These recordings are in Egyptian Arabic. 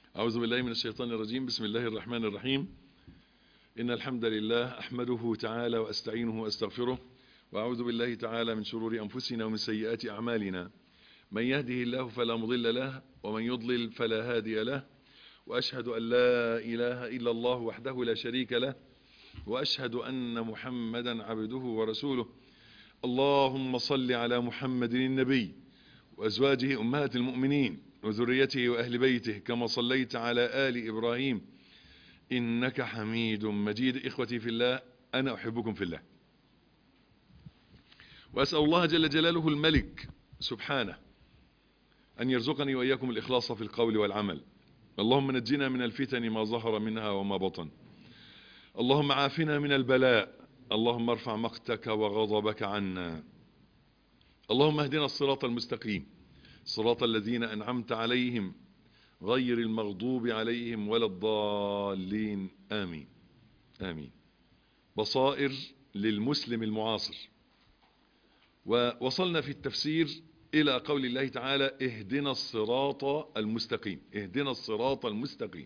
أعوذ بالله من الشيطان الرجيم بسم الله الرحمن الرحيم إن الحمد لله أحمده تعالى وأستعينه وأستغفره وأعوذ بالله تعالى من شرور أنفسنا ومن سيئات أعمالنا من يهده الله فلا مضل له ومن يضلل فلا هادي له وأشهد أن لا إله إلا الله وحده لا شريك له وأشهد أن محمدا عبده ورسوله اللهم صل على محمد النبي وأزواجه أمهات المؤمنين وذريته وأهل بيته كما صليت على آل إبراهيم إنك حميد مجيد إخوتي في الله أنا أحبكم في الله وأسأل الله جل جلاله الملك سبحانه أن يرزقني وإياكم الإخلاص في القول والعمل اللهم نجنا من الفتن ما ظهر منها وما بطن اللهم عافنا من البلاء اللهم ارفع مقتك وغضبك عنا اللهم اهدنا الصراط المستقيم صراط الذين أنعمت عليهم غير المغضوب عليهم ولا الضالين آمين آمين بصائر للمسلم المعاصر ووصلنا في التفسير إلى قول الله تعالى اهدنا الصراط المستقيم اهدنا الصراط المستقيم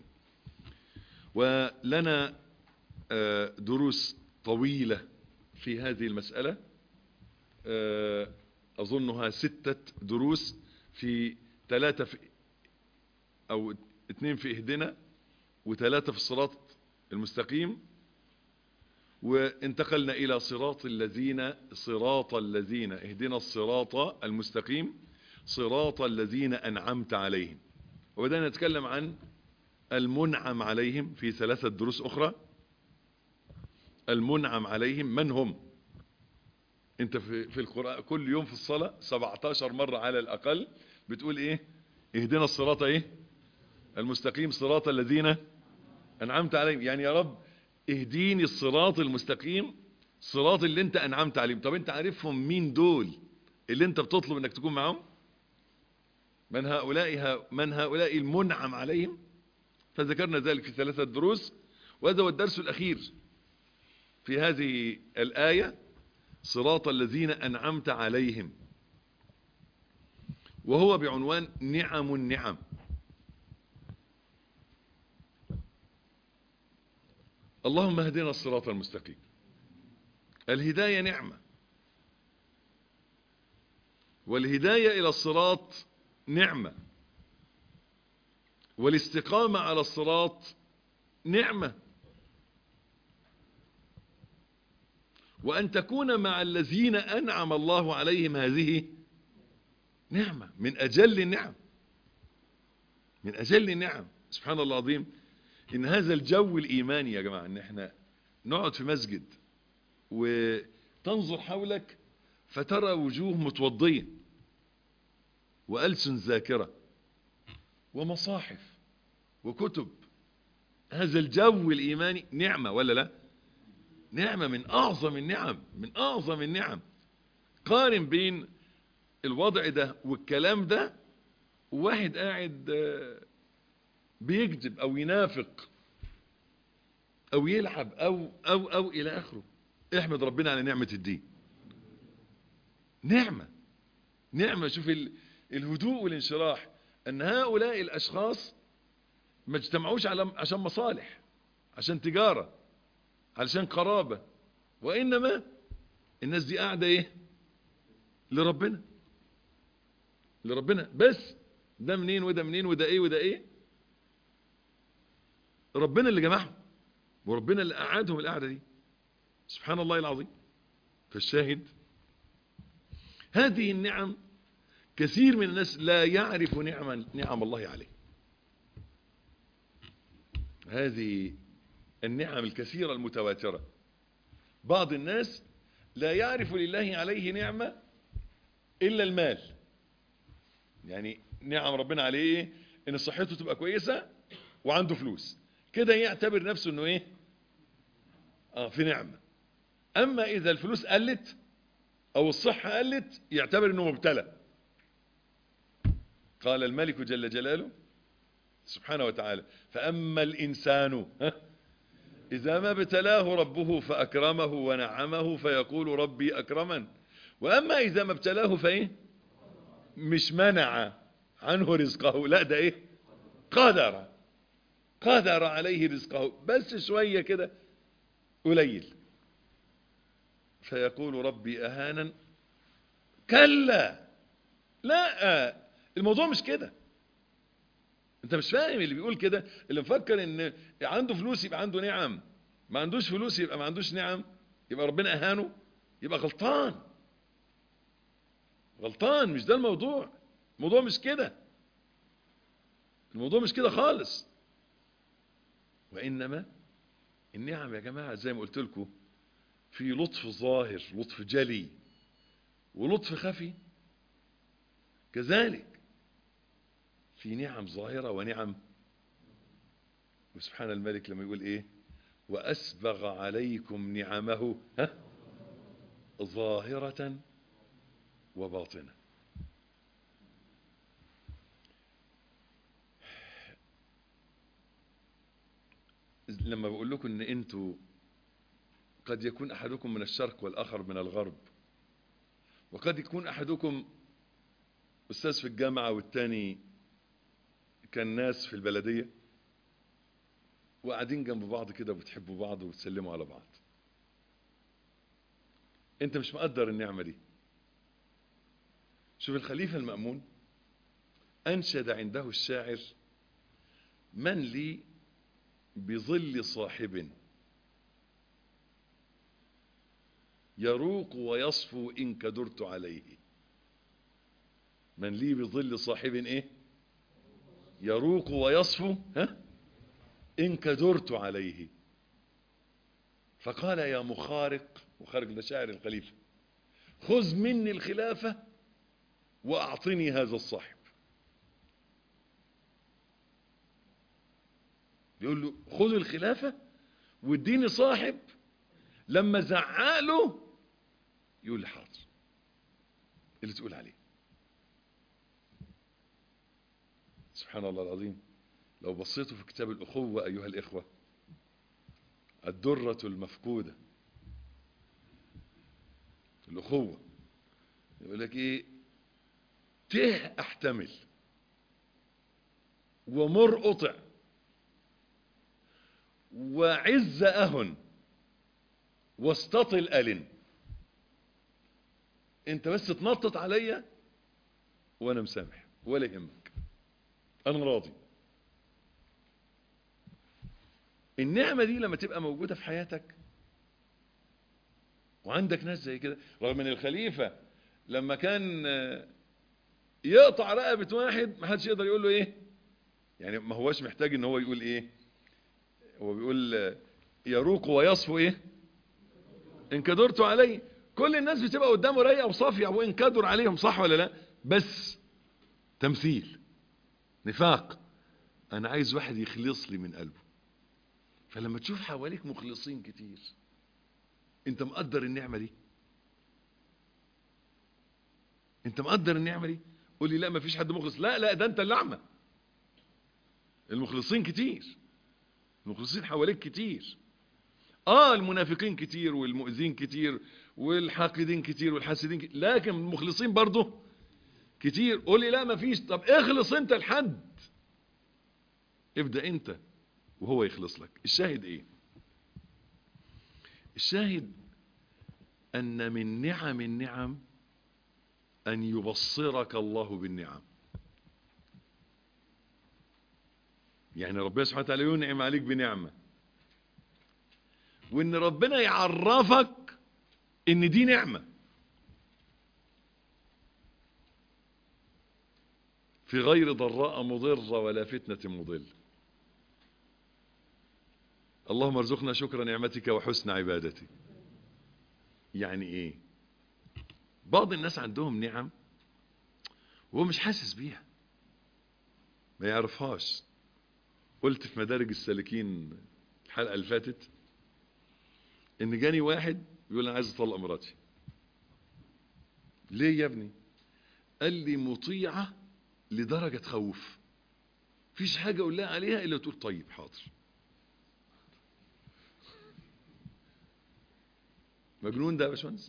ولنا دروس طويلة في هذه المسألة أظنها ستة دروس في ثلاثة في أو اثنين في اهدنا وثلاثة في الصراط المستقيم وانتقلنا إلى صراط الذين صراط الذين اهدنا الصراط المستقيم صراط الذين أنعمت عليهم وبدأنا نتكلم عن المنعم عليهم في ثلاثة دروس أخرى المنعم عليهم من هم انت في, في القرآن كل يوم في الصلاة 17 مرة على الأقل بتقول ايه اهدنا الصراط ايه المستقيم صراط الذين أنعمت عليهم يعني يا رب اهديني الصراط المستقيم صراط اللي انت أنعمت عليهم طب انت عارفهم مين دول اللي انت بتطلب انك تكون معهم من هؤلاء من هؤلاء المنعم عليهم فذكرنا ذلك في ثلاثة دروس وهذا هو الدرس الأخير في هذه الآية صراط الذين أنعمت عليهم وهو بعنوان نعم النعم اللهم اهدنا الصراط المستقيم الهداية نعمة والهداية إلى الصراط نعمة والاستقامة على الصراط نعمة وأن تكون مع الذين أنعم الله عليهم هذه نعمة من أجل النعم من أجل النعم سبحان الله العظيم إن هذا الجو الإيماني يا جماعة إن احنا نقعد في مسجد وتنظر حولك فترى وجوه متوضية وألسن ذاكرة ومصاحف وكتب هذا الجو الإيماني نعمة ولا لا نعمة من أعظم النعم من أعظم النعم قارن بين الوضع ده والكلام ده واحد قاعد بيكذب أو ينافق أو يلعب أو, أو, أو إلى آخره احمد ربنا على نعمة الدين نعمة نعمة شوف الهدوء والانشراح أن هؤلاء الأشخاص ما اجتمعوش عشان مصالح عشان تجارة علشان قرابة وإنما الناس دي قاعدة إيه لربنا لربنا بس ده منين وده منين وده إيه وده إيه ربنا اللي جمعهم وربنا اللي قعدهم القعدة دي سبحان الله العظيم فالشاهد هذه النعم كثير من الناس لا يعرف نعم نعم الله عليه هذه النعم الكثيرة المتواترة بعض الناس لا يعرف لله عليه نعمة إلا المال يعني نعم ربنا عليه إن صحته تبقى كويسة وعنده فلوس كده يعتبر نفسه إنه إيه آه في نعمة أما إذا الفلوس قلت أو الصحة قلت يعتبر إنه مبتلى قال الملك جل جلاله سبحانه وتعالى فأما الإنسان ها إذا ما ابتلاه ربه فأكرمه ونعمه فيقول ربي أكرمن وأما إذا ما ابتلاه فإيه مش منع عنه رزقه لا ده إيه قدر قدر عليه رزقه بس شوية كده قليل فيقول ربي أهانا كلا لا الموضوع مش كده انت مش فاهم اللي بيقول كده اللي مفكر ان عنده فلوس يبقى عنده نعم ما عندوش فلوس يبقى ما عندوش نعم يبقى ربنا اهانه يبقى غلطان غلطان مش ده الموضوع الموضوع مش كده الموضوع مش كده خالص وإنما النعم يا جماعة زي ما قلت لكم في لطف ظاهر لطف جلي ولطف خفي كذلك في نعم ظاهرة ونعم وسبحان الملك لما يقول ايه وأسبغ عليكم نعمه ها ظاهرة وباطنة لما بقول لكم ان انتوا قد يكون احدكم من الشرق والاخر من الغرب وقد يكون احدكم استاذ في الجامعة والتاني كان ناس في البلدية وقاعدين جنب بعض كده وبتحبوا بعض وبتسلموا على بعض انت مش مقدر النعمة دي شوف الخليفة المأمون أنشد عنده الشاعر من لي بظل صاحب يروق ويصفو إن كدرت عليه من لي بظل صاحب إيه يروق ويصفو ها إن كدرت عليه فقال يا مخارق مخارق ده شاعر الخليفة خذ مني الخلافة وأعطني هذا الصاحب يقول له خذ الخلافة واديني صاحب لما زعق له يقول لي حاضر اللي تقول عليه سبحان الله العظيم لو بصيتوا في كتاب الأخوة أيها الإخوة الدرة المفقودة الأخوة يقول لك إيه ته أحتمل ومر أطع وعز أهن واستطل ألن انت بس تنطط عليا وانا مسامح ولا يهمك انا راضي النعمة دي لما تبقى موجودة في حياتك وعندك ناس زي كده رغم ان الخليفة لما كان يقطع رقبة واحد ما حدش يقدر يقول له ايه يعني ما هوش محتاج ان هو يقول ايه هو بيقول يروق ويصفو ايه ان كدرت عليه كل الناس بتبقى قدامه رايقه وصافيه وان كدر عليهم صح ولا لا بس تمثيل نفاق انا عايز واحد يخلص لي من قلبه فلما تشوف حواليك مخلصين كتير انت مقدر النعمه دي انت مقدر النعمه دي قول لي لا ما فيش حد مخلص لا لا ده انت اللعمه المخلصين كتير المخلصين حواليك كتير اه المنافقين كتير والمؤذين كتير والحاقدين كتير والحاسدين كتير لكن المخلصين برضه كتير قول لي لا ما فيش طب اخلص انت لحد ابدأ انت وهو يخلص لك الشاهد ايه الشاهد ان من نعم النعم ان يبصرك الله بالنعم يعني ربنا سبحانه وتعالى ينعم عليك بنعمة وان ربنا يعرفك ان دي نعمة في غير ضراء مضرة ولا فتنة مضل اللهم ارزقنا شكر نعمتك وحسن عبادتك يعني ايه بعض الناس عندهم نعم وهو مش حاسس بيها ما يعرفهاش قلت في مدارج السالكين الحلقة اللي فاتت ان جاني واحد بيقول انا عايز اطلق مراتي ليه يا ابني قال لي مطيعة لدرجة تخوف فيش حاجة اقول لها عليها الا تقول طيب حاضر مجنون ده يا باشمهندس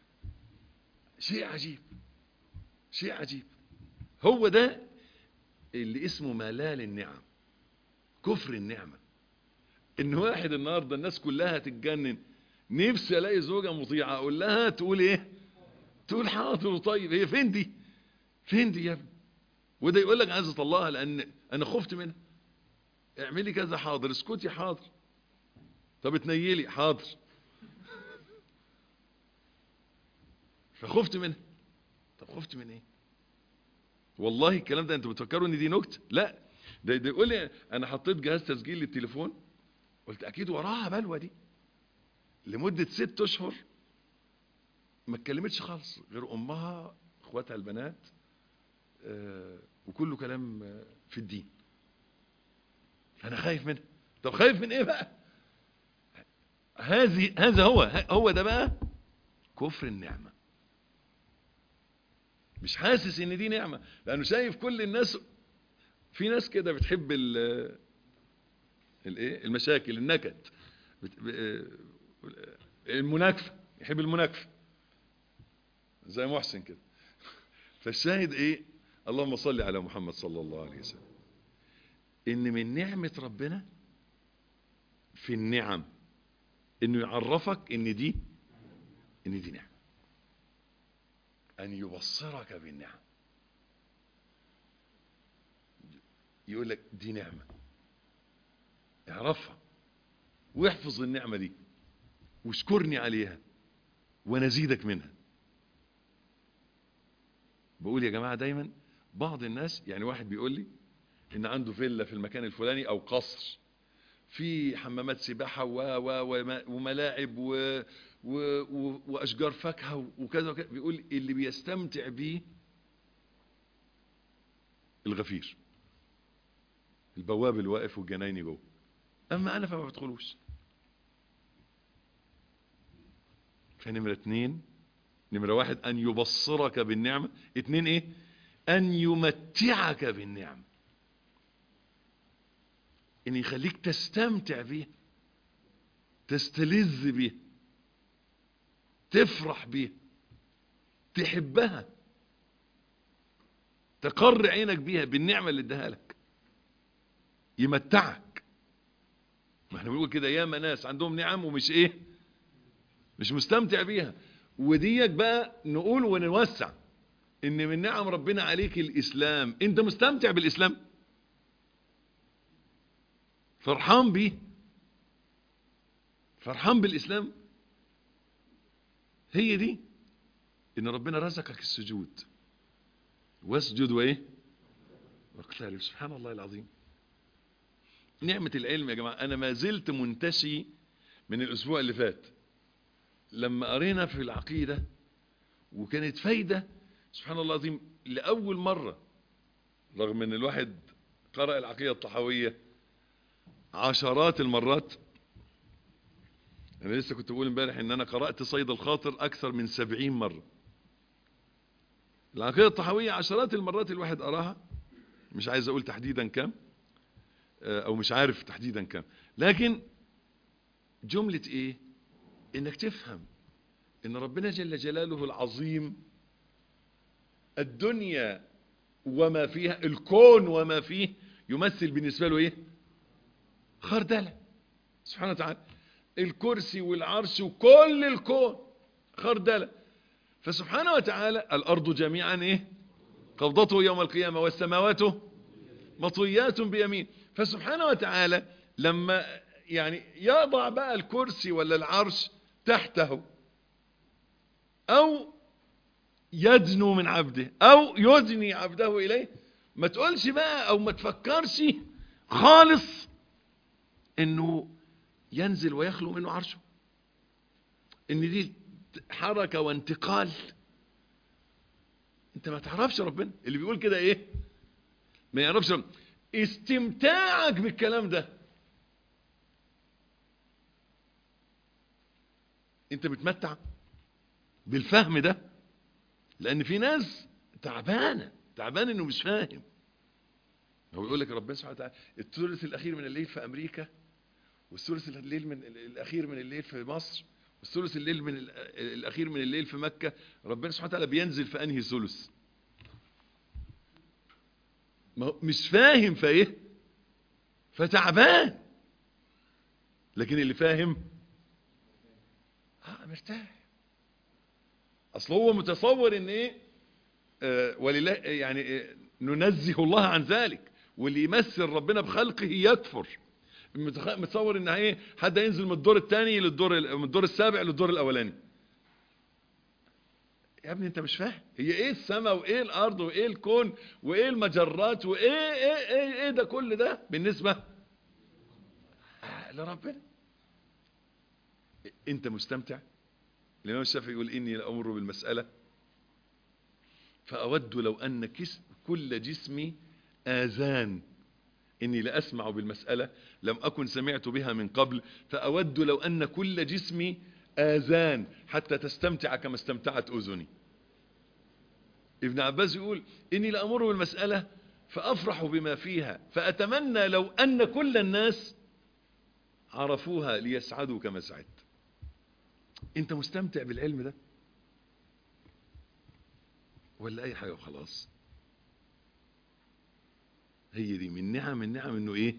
شيء عجيب شيء عجيب هو ده اللي اسمه ملال النعم كفر النعمة ان واحد النهاردة الناس كلها تتجنن نفسي الاقي زوجة مطيعة اقول لها تقول ايه تقول حاضر طيب هي فين دي فين دي يا ابني وده يقول لك عايز اطلقها لان انا خفت منها اعملي كذا حاضر اسكتي حاضر طب اتنيلي حاضر فخفت منها طب خفت من ايه والله الكلام ده انتوا بتفكروا ان دي نكته لا ده, ده يقول لي انا حطيت جهاز تسجيل للتليفون قلت اكيد وراها بلوى دي لمده ست اشهر ما اتكلمتش خالص غير امها اخواتها البنات آه وكله كلام آه في الدين فانا خايف منها طب خايف من ايه بقى هذه هذا هو هو ده بقى كفر النعمه مش حاسس ان دي نعمه لانه شايف كل الناس في ناس كده بتحب ال الايه المشاكل النكد المناكفه يحب المناكفه زي محسن كده فالشاهد ايه اللهم صل على محمد صلى الله عليه وسلم ان من نعمه ربنا في النعم انه يعرفك ان دي ان دي نعمه أن يبصرك بالنعم يقول لك دي نعمة اعرفها واحفظ النعمة دي واشكرني عليها ونزيدك منها بقول يا جماعة دايما بعض الناس يعني واحد بيقول لي ان عنده فيلا في المكان الفلاني او قصر في حمامات سباحة و و وملاعب و و و واشجار فاكهه وكذا وكذا بيقول اللي بيستمتع بيه الغفير البواب الواقف والجنايني جوه اما انا فما بدخلوش فنمرة اتنين نمرة واحد ان يبصرك بالنعمة اتنين ايه ان يمتعك بالنعمة ان يخليك تستمتع بيه تستلذ بيه تفرح بيها تحبها تقر عينك بيها بالنعمة اللي اداها لك يمتعك ما احنا بنقول كده ياما ناس عندهم نعم ومش ايه مش مستمتع بيها وديك بقى نقول ونوسع ان من نعم ربنا عليك الاسلام انت مستمتع بالاسلام فرحان بيه فرحان بالاسلام هي دي ان ربنا رزقك السجود واسجد وايه واقترب سبحان الله العظيم نعمة العلم يا جماعة انا ما زلت منتشي من الاسبوع اللي فات لما قرينا في العقيدة وكانت فايدة سبحان الله العظيم لأول مرة رغم ان الواحد قرأ العقيدة الطحاوية عشرات المرات انا لسه كنت بقول امبارح ان انا قرأت صيد الخاطر اكثر من سبعين مرة العقيدة الطحاوية عشرات المرات الواحد قراها مش عايز اقول تحديدا كم او مش عارف تحديدا كم لكن جملة ايه انك تفهم ان ربنا جل جلاله العظيم الدنيا وما فيها الكون وما فيه يمثل بالنسبة له ايه خردلة سبحانه وتعالى الكرسي والعرش وكل الكون خردلة فسبحانه وتعالى الأرض جميعا إيه قبضته يوم القيامة والسماوات مطويات بيمين فسبحانه وتعالى لما يعني يضع بقى الكرسي ولا العرش تحته أو يدنو من عبده أو يدني عبده إليه ما تقولش بقى أو ما تفكرش خالص انه ينزل ويخلو منه عرشه ان دي حركة وانتقال انت ما تعرفش ربنا اللي بيقول كده ايه ما يعرفش ربنا استمتاعك بالكلام ده انت بتمتع بالفهم ده لان في ناس تعبانة تعبان انه مش فاهم هو يقول لك ربنا سبحانه وتعالى الثلث الاخير من الليل في امريكا والثلث الليل من الاخير من الليل في مصر والثلث الليل من الاخير من الليل في مكة ربنا سبحانه وتعالى بينزل في انهي ثلث ما هو مش فاهم فايه فتعبان لكن اللي فاهم اه مرتاح اصل هو متصور ان ايه آه ولله يعني آه ننزه الله عن ذلك واللي يمثل ربنا بخلقه يكفر متخ- متصور ان ايه حد ينزل من الدور الثاني للدور ال- من الدور السابع للدور الاولاني يا ابني انت مش فاهم هي ايه السماء وايه الارض وايه الكون وايه المجرات وايه ايه ايه, إيه ده كل ده بالنسبه آه، لربنا انت مستمتع الامام الشافعي يقول اني لامر بالمساله فاود لو ان كس كل جسمي اذان اني لاسمع بالمساله لم اكن سمعت بها من قبل فاود لو ان كل جسمي اذان حتى تستمتع كما استمتعت اذني ابن عباس يقول اني لامر بالمساله فافرح بما فيها فاتمنى لو ان كل الناس عرفوها ليسعدوا كما سعدت انت مستمتع بالعلم ده ولا اي حاجه وخلاص هي دي من نعم النعم انه ايه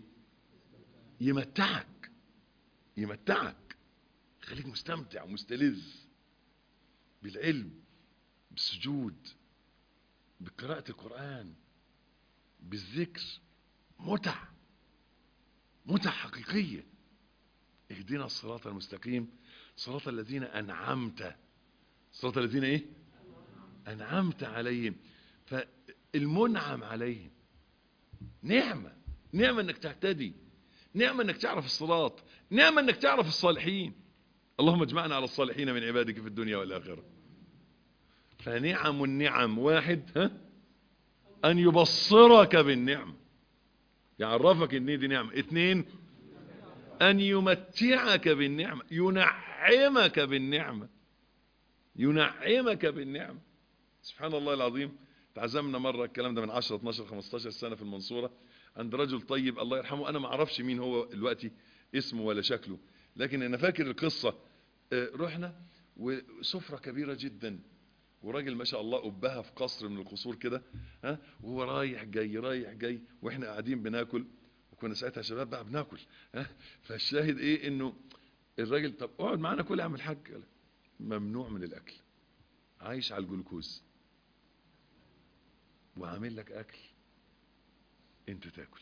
يمتعك يمتعك خليك مستمتع مستلذ بالعلم بالسجود بقراءة القرآن بالذكر متع متع حقيقية اهدنا الصراط المستقيم صراط الذين أنعمت صراط الذين ايه أنعمت عليهم فالمنعم عليهم نعمة نعمة انك تهتدي نعمة انك تعرف الصراط نعمة انك تعرف الصالحين اللهم اجمعنا على الصالحين من عبادك في الدنيا والآخرة فنعم النعم واحد ها ان يبصرك بالنعم يعرفك ان دي نعمة اتنين ان يمتعك بالنعمة ينعمك بالنعمة ينعمك بالنعمة سبحان الله العظيم تعزمنا مرة الكلام ده من 10 12 15 سنة في المنصورة عند رجل طيب الله يرحمه انا ما اعرفش مين هو دلوقتي اسمه ولا شكله لكن انا فاكر القصة آه، رحنا وسفرة كبيرة جدا وراجل ما شاء الله قبها في قصر من القصور كده ها وهو رايح جاي رايح جاي واحنا قاعدين بناكل وكنا ساعتها شباب بقى بناكل ها فالشاهد ايه انه الراجل طب اقعد معانا كل يا عم الحاج قال ممنوع من الاكل عايش على الجلوكوز وعامل لك اكل انت تاكل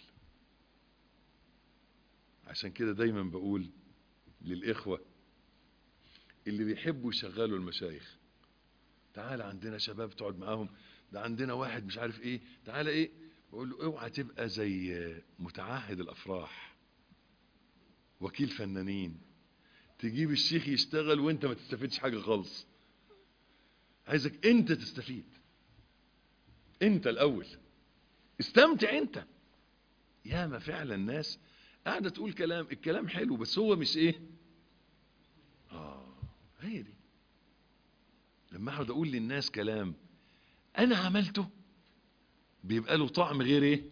عشان كده دايما بقول للاخوه اللي بيحبوا يشغلوا المشايخ تعال عندنا شباب تقعد معاهم ده عندنا واحد مش عارف ايه تعال ايه بقول له اوعى تبقى زي متعهد الافراح وكيل فنانين تجيب الشيخ يشتغل وانت ما تستفيدش حاجه خالص عايزك انت تستفيد انت الاول استمتع انت ياما فعلا ناس قاعده تقول كلام الكلام حلو بس هو مش ايه اه هي دي لما اقعد اقول للناس كلام انا عملته بيبقى له طعم غير ايه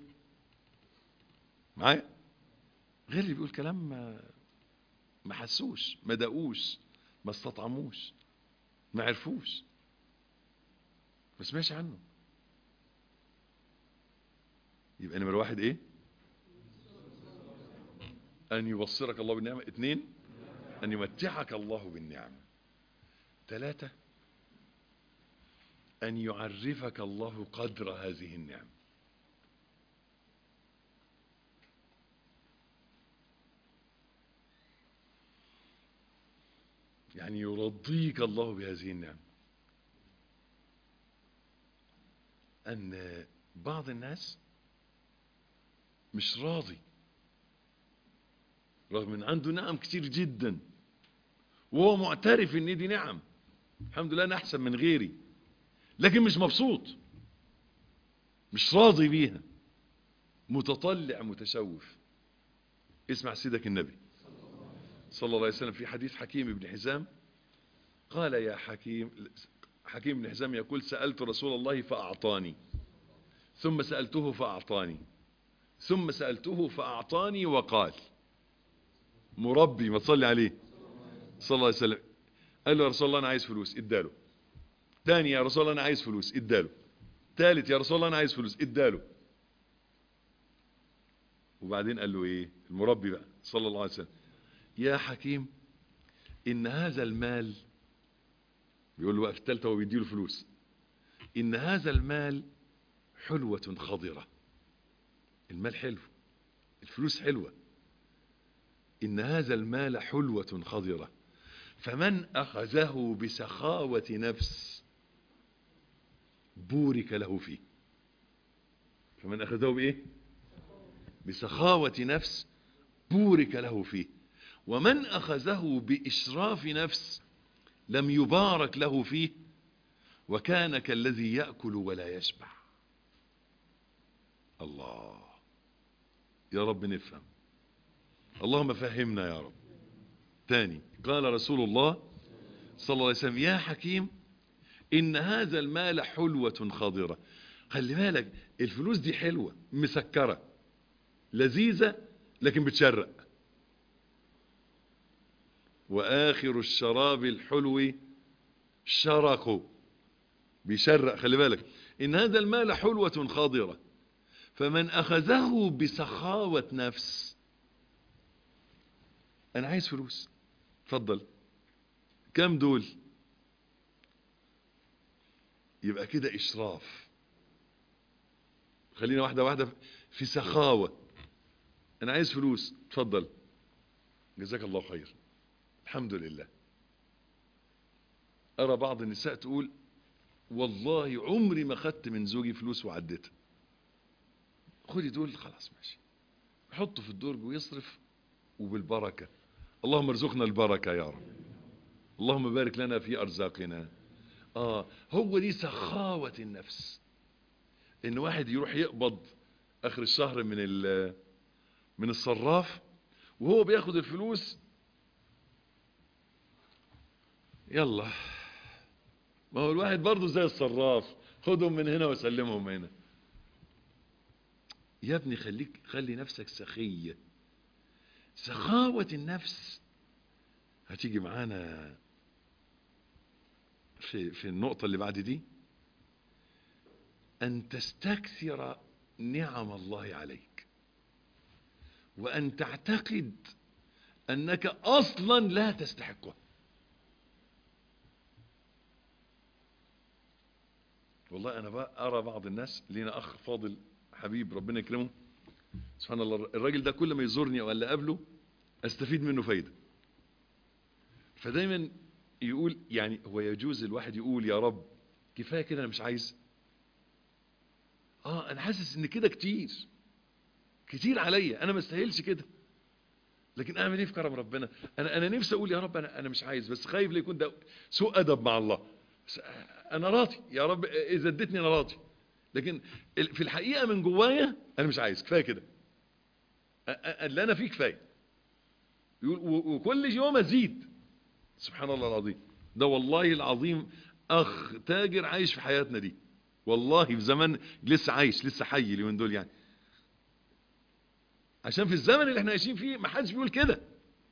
معايا غير اللي بيقول كلام ما ما حسوش ما دقوش ما استطعموش ما عرفوش ما سمعش عنه يبقى نمرة واحد ايه ان يبصرك الله بالنعمة اثنين ان يمتعك الله بالنعمة ثلاثة أن يعرفك الله قدر هذه النعم يعني يرضيك الله بهذه النعم أن بعض الناس مش راضي رغم ان عنده نعم كتير جدا وهو معترف ان دي نعم الحمد لله انا احسن من غيري لكن مش مبسوط مش راضي بيها متطلع متشوف اسمع سيدك النبي صلى الله عليه وسلم في حديث حكيم بن حزام قال يا حكيم حكيم بن حزام يقول سألت رسول الله فأعطاني ثم سألته فأعطاني ثم سألته فأعطاني وقال مربي ما تصلي عليه صلى الله عليه وسلم قال له يا رسول الله أنا عايز فلوس اداله تاني يا رسول الله انا عايز فلوس اداله تالت يا رسول الله انا عايز فلوس اداله وبعدين قال له ايه المربي بقى صلى الله عليه وسلم يا حكيم ان هذا المال بيقول له بقى في الثالثه وهو بيديله فلوس ان هذا المال حلوة خضرة المال حلو الفلوس حلوة إن هذا المال حلوة خضرة فمن أخذه بسخاوة نفس بورك له فيه فمن أخذه بإيه بسخاوة نفس بورك له فيه ومن أخذه بإشراف نفس لم يبارك له فيه وكان كالذي يأكل ولا يشبع الله يا رب نفهم اللهم فهمنا يا رب تاني قال رسول الله صلى الله عليه وسلم يا حكيم إن هذا المال حلوة خضرة خلي بالك الفلوس دي حلوة مسكرة لذيذة لكن بتشرق وآخر الشراب الحلو شرق بيشرق خلي بالك إن هذا المال حلوة خضرة فمن أخذه بسخاوة نفس أنا عايز فلوس اتفضل كم دول يبقى كده إشراف خلينا واحدة واحدة في سخاوة أنا عايز فلوس اتفضل جزاك الله خير الحمد لله أرى بعض النساء تقول والله عمري ما خدت من زوجي فلوس وعدتها خدي دول خلاص ماشي حطه في الدرج ويصرف وبالبركة اللهم ارزقنا البركة يا رب اللهم بارك لنا في أرزاقنا آه هو دي سخاوة النفس إن واحد يروح يقبض آخر الشهر من من الصراف وهو بياخد الفلوس يلا ما هو الواحد برضه زي الصراف خدهم من هنا وسلمهم هنا يا ابني خليك خلي نفسك سخية سخاوة النفس هتيجي معانا في في النقطة اللي بعد دي أن تستكثر نعم الله عليك وأن تعتقد أنك أصلا لا تستحقها والله أنا بقى أرى بعض الناس لينا أخ فاضل حبيب ربنا يكرمه سبحان الله الراجل ده كل ما يزورني ولا قابله استفيد منه فايدة فدايما يقول يعني هو يجوز الواحد يقول يا رب كفاية كده انا مش عايز اه انا حاسس ان كده كتير كتير عليا انا ما استاهلش كده لكن اعمل ايه في كرم ربنا انا انا نفسي اقول يا رب انا انا مش عايز بس خايف ليكون ده سوء ادب مع الله انا راضي يا رب اذا اديتني انا راضي لكن في الحقيقة من جوايا انا مش عايز كفاية كده اللي انا فيه كفاية وكل يوم ازيد سبحان الله العظيم ده والله العظيم اخ تاجر عايش في حياتنا دي والله في زمن لسه عايش لسه حي اليومين دول يعني عشان في الزمن اللي احنا عايشين فيه ما حدش بيقول كده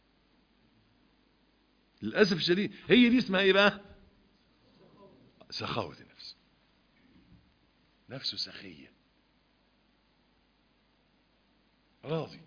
للاسف الشديد هي دي اسمها ايه بقى سخاوة النفس نفسه سخية راضي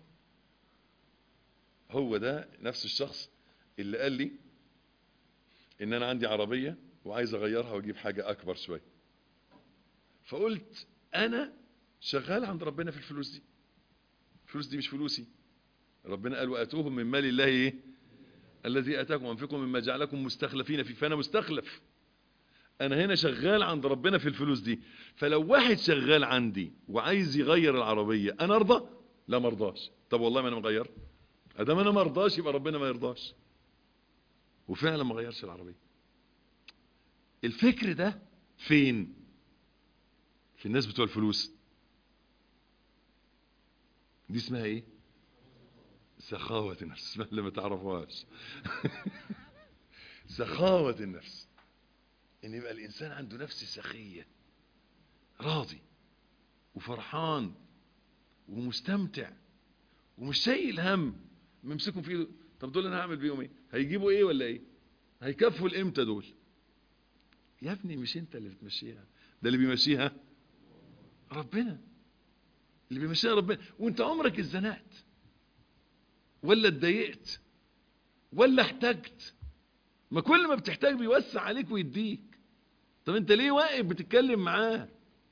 هو ده نفس الشخص اللي قال لي ان انا عندي عربية وعايز اغيرها واجيب حاجة اكبر شوية فقلت انا شغال عند ربنا في الفلوس دي الفلوس دي مش فلوسي ربنا قال واتوهم من مال الله ايه الذي اتاكم وانفقوا مما جعلكم مستخلفين فيه فانا مستخلف انا هنا شغال عند ربنا في الفلوس دي فلو واحد شغال عندي وعايز يغير العربية انا ارضى لا مرضاش طب والله ما انا مغير ادام انا مرضاش يبقى ربنا ما يرضاش وفعلا ما غيرش العربية الفكر ده فين في الناس بتوع الفلوس دي اسمها ايه سخاوة النفس اسمها اللي ما تعرفوهاش سخاوة النفس ان يبقى الانسان عنده نفس سخية راضي وفرحان ومستمتع ومش شايل هم ممسكهم في ايده طب دول انا هعمل بيهم ايه هيجيبوا ايه ولا ايه هيكفوا الامتى دول يا ابني مش انت اللي بتمشيها ده اللي بيمشيها ربنا اللي بيمشيها ربنا وانت عمرك اتزنقت ولا اتضايقت ولا احتجت ما كل ما بتحتاج بيوسع عليك ويديك طب انت ليه واقف بتتكلم معاه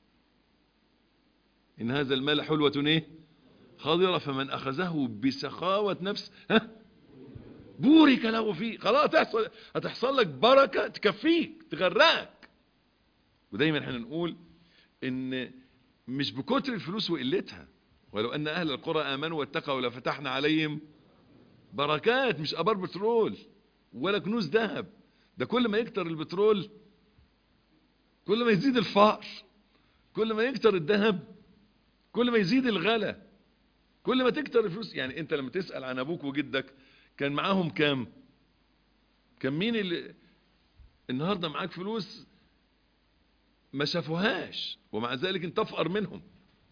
ان هذا المال حلوة ايه خضرة فمن اخذه بسخاوة نفس ها بورك له فيه خلاص هتحصل هتحصل لك بركة تكفيك تغرقك ودايما احنا نقول ان مش بكتر الفلوس وقلتها ولو ان اهل القرى امنوا واتقوا لفتحنا عليهم بركات مش ابار بترول ولا كنوز ذهب ده كل ما يكتر البترول كل ما يزيد الفقر كل ما يكتر الذهب كل ما يزيد الغلا كل ما تكتر الفلوس يعني انت لما تسأل عن ابوك وجدك كان معاهم كام كان مين اللي النهاردة معاك فلوس ما شافوهاش ومع ذلك انت افقر منهم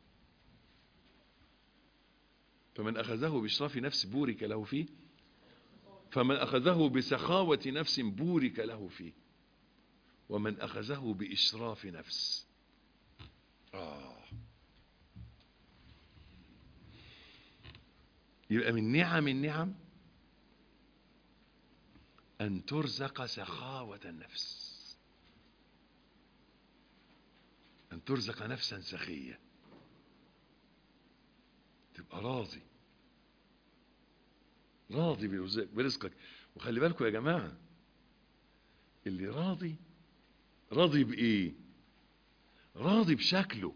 فمن أخذه بإشراف نفس بورك له فيه فمن أخذه بسخاوة نفس بورك له فيه ومن أخذه بإشراف نفس آه. يبقى من نعم النعم أن ترزق سخاوة النفس أن ترزق نفسا سخية تبقى راضي راضي برزقك وخلي بالكم يا جماعة اللي راضي راضي بإيه راضي بشكله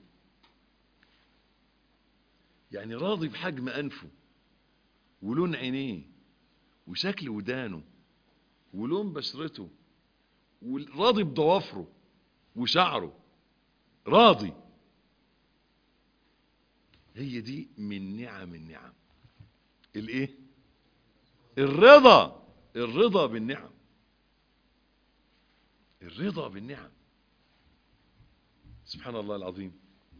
يعني راضي بحجم أنفه ولون عينيه وشكل ودانه ولون بشرته وراضي بضوافره وشعره راضي هي دي من نعم النعم الايه الرضا الرضا بالنعم الرضا بالنعم سبحان الله العظيم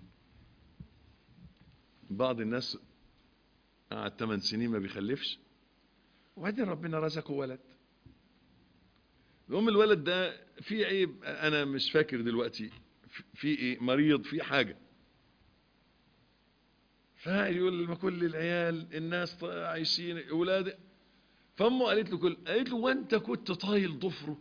بعض الناس قعد 8 سنين ما بيخلفش وبعدين ربنا رزقه ولد الام الولد ده في عيب انا مش فاكر دلوقتي في ايه مريض في حاجة فيقول ما كل العيال الناس عايشين اولاد فامه قالت له كل قالت له وانت كنت طايل ضفره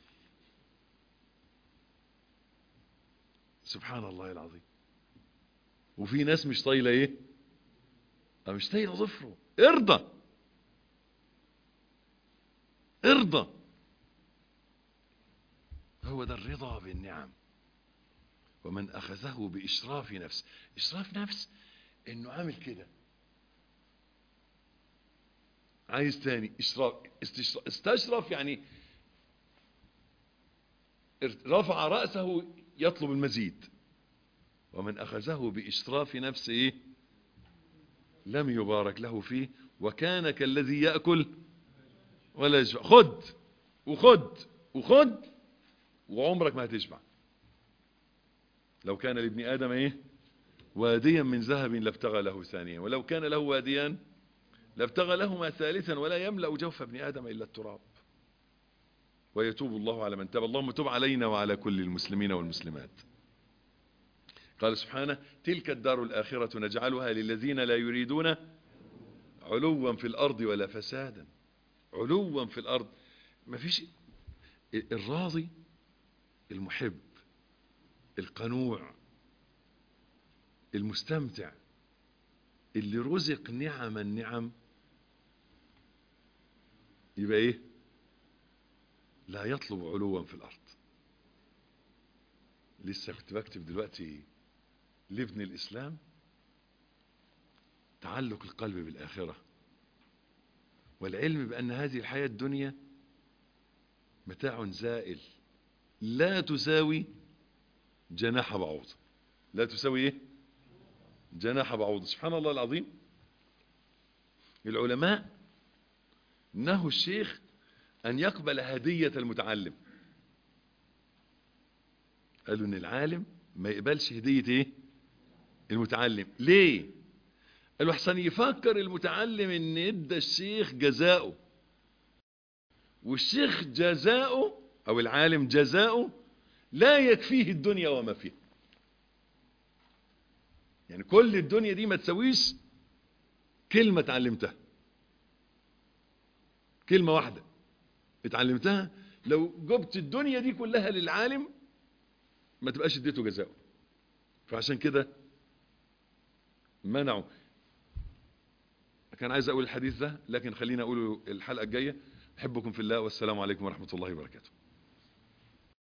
سبحان الله العظيم وفي ناس مش طايله ايه مش طايله ضفره ارضى ارضى هو ده الرضا بالنعم ومن أخذه بإشراف نفس إشراف نفس إنه عامل كده عايز تاني إشراف استشرف يعني رفع رأسه يطلب المزيد ومن أخذه بإشراف نفس إيه لم يبارك له فيه وكان كالذي يأكل ولا يشبع خد وخد وخد وعمرك ما هتشبع لو كان لابن آدم ايه واديا من ذهب لابتغى له ثانيا ولو كان له واديا لابتغى لهما ثالثا ولا يملأ جوف ابن آدم إلا التراب ويتوب الله على من تاب اللهم تب علينا وعلى كل المسلمين والمسلمات قال سبحانه تلك الدار الآخرة نجعلها للذين لا يريدون علوا في الأرض ولا فسادا علوا في الأرض ما فيش الراضي المحب القنوع المستمتع اللي رزق نعم النعم يبقى ايه لا يطلب علوا في الارض لسه كنت بكتب دلوقتي لابن الاسلام تعلق القلب بالاخره والعلم بان هذه الحياه الدنيا متاع زائل لا تساوي جناح بعوضة لا تساوي ايه جناح بعوضة سبحان الله العظيم العلماء نهوا الشيخ ان يقبل هدية المتعلم قالوا ان العالم ما يقبلش هدية ايه المتعلم ليه قالوا احسن يفكر المتعلم ان ادى الشيخ جزاؤه والشيخ جزاؤه او العالم جزاؤه لا يكفيه الدنيا وما فيها يعني كل الدنيا دي ما تسويش كلمة اتعلمتها كلمة واحدة اتعلمتها لو جبت الدنيا دي كلها للعالم ما تبقاش اديته جزاؤه فعشان كده منعوا كان عايز اقول الحديث ده لكن خلينا اقوله الحلقة الجاية احبكم في الله والسلام عليكم ورحمة الله وبركاته